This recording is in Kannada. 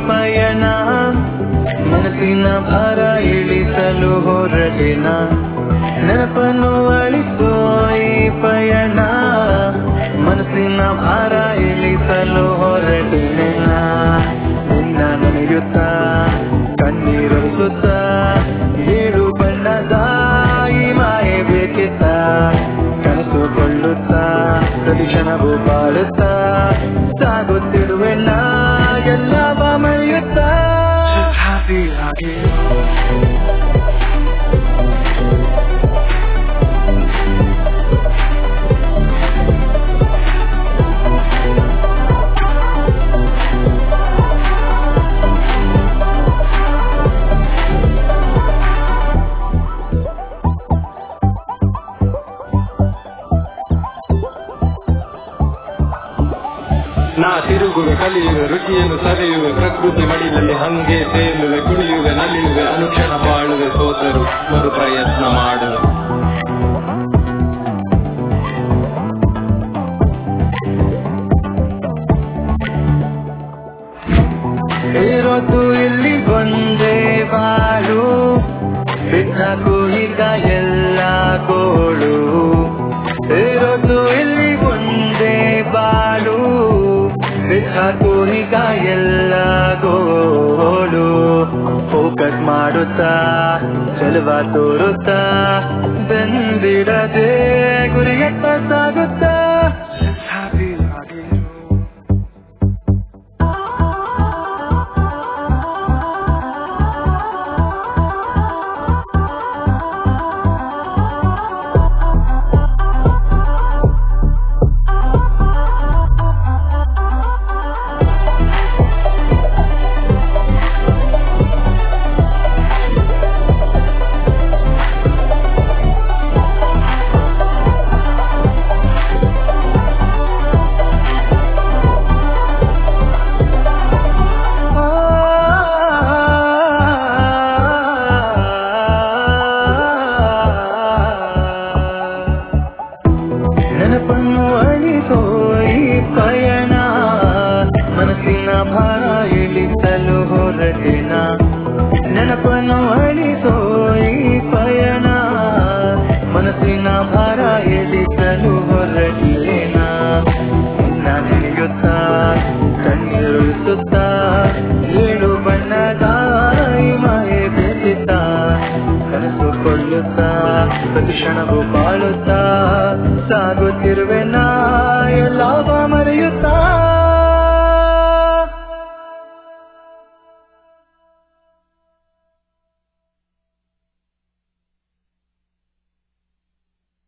ಪಯಣ ಮನಸ್ಸಿನ ಭಾರ ಇಳಿಸಲು ಹೊರಟಿನ ನೆನಪನ್ನು ಅಳಿಸೋ ಈ ಪಯಣ ಮನಸ್ಸಿನ ಭಾರ ಇಳಿಸಲು ಹೊರಟಿನ ನಿನ್ನ ನಡೆಯುತ್ತ ಕಣ್ಣೀರು ಸುತ್ತ ಏಳು ಬಣ್ಣದ ಈ ಮಾಯೆ ಬೇಕಿತ್ತ ಕನಸು ಕೊಳ್ಳುತ್ತಾ ಪ್ರತಿ ಕ್ಷಣವೂ ಬಾಳುತ್ತಾ ಸಾಗುತ್ತಿರುವೆ ನಾ ಎಲ್ಲವ ಮರೆಯುತ್ತಾ happy ಹಾಗೆ ನಾ ತಿರುಗುವೆ ಕಲಿಯುವೆ ರುಚಿಯನ್ನು ಸವಿಯುವೆ ಪ್ರಕೃತಿ ಮಡಿಲಲ್ಲಿ ಹಂಗೆ ತೇಲುವೆ ಕುಣಿಯುವೆ ನಲಿಯುವೆ ಅನುಕ್ಷಣ ಬಾಳುವೆ ಸೋತರು ಮರು ಪ್ರಯತ್ನ ಮಾಡುವೆ ಇರೋದು ಇಲ್ಲಿ ಒಂದೇ ಬಾಳು ಬಿಟ್ಟಾಕು ಈಗ ಎಲ್ಲ ಗೋಳು ಇರೋದು ಇಲ್ಲಿ ಒಂದೇ ಬಾಳು ಬಿಟ್ಟಾಕು ಈಗ ಎಲ್ಲ ಗೋಳು ಫೋಕಸ್ ಮಾಡುತ್ತಾ ಚೆಲುವ ತೋರುತ್ತಾ ಬೆಂದಿಡದೆ ಗುರಿಯತ್ತ ಸಾಗುತ್ತಾ happy ಹಾಗೆ ನೆನಪನ್ನು ಅಳಿಸೋ ಈ ಪಯಣ ಮನಸ್ಸಿನ ಭಾರ ಇಳಿಸಲು ಹೊರಟಿನ ನೆನಪನ್ನು ಅಳಿಸೋ ಈ ಪಯಣ ಮನಸ್ಸಿನ ಭಾರ ಇಳಿಸಲು ಹೊರಟಿನ ನಿನ್ನ ನೆನೆಯುತ್ತಾ ಕಣ್ಣೀರು ಸುತ್ತ ಏಳು ಬಣ್ಣದ ಈ ಮಾಯೆ ಬೇಸಿತ್ತ ಕನಸು ಕೊಳ್ಳುತ್ತಾ ಪ್ರತಿ ಕ್ಷಣವೂ ಬಾಳುತ್ತಾ ಸಾಗುತ್ತಿರುವೆ